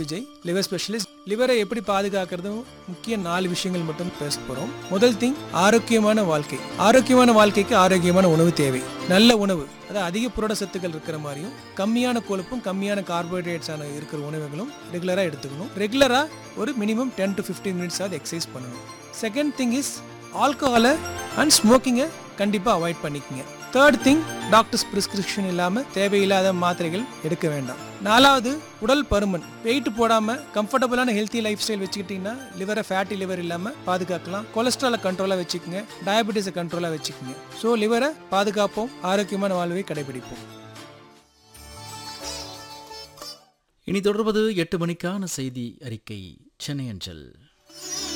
Vijay liver specialist லிவரை எப்படி பாதுகாக்கிறதும் முக்கிய நாலு விஷயங்கள் மட்டும் பேச போறோம் முதல் திங் ஆரோக்கியமான வாழ்க்கை ஆரோக்கியமான வாழ்க்கைக்கு ஆரோக்கியமான உணவு தேவை நல்ல உணவு அதாவது அதிக புரட சத்துக்கள் இருக்கிற மாதிரியும் கம்மியான கொழுப்பும் கம்மியான கார்போஹைட்ரேட்ஸான இருக்கிற உணவுகளும் ரெகுலராக எடுத்துக்கணும் ரெகுலராக ஒரு minimum ten to fifteen minutes ஆகுது எக்ஸசைஸ் பண்ணணும் செகண்ட் திங் இஸ் ஆல்கஹாலை அண்ட் ஸ்மோக்கிங்கை கண்டிப்பாக அவாய்ட் பண்ணிக்கங்க தேர்ட் திங் டாக்டர்ஸ் பிரிஸ்கிரிப்ஷன் இல்லாமல் தேவையில்லாத மாத்திரைகள் எடுக்க வேண்டாம் நாலாவது உடல் பருமன் வெயிட் போடாமல் கம்ஃபர்டபுளான ஹெல்த்தி லைஃப் ஸ்டைல் வச்சுக்கிட்டிங்கன்னா லிவரை ஃபேட்டி லிவர் இல்லாமல் பாதுகாக்கலாம் கொலஸ்ட்ராலை கண்ட்ரோலாக வச்சுக்கோங்க டயபெட்டிஸை கண்ட்ரோலாக வச்சுக்கோங்க ஸோ லிவரை பாதுகாப்போம் ஆரோக்கியமான வாழ்வை கடைபிடிப்போம் இனி தொடர்வது எட்டு மணிக்கான செய்தி அறிக்கை சென்னை அஞ்சல்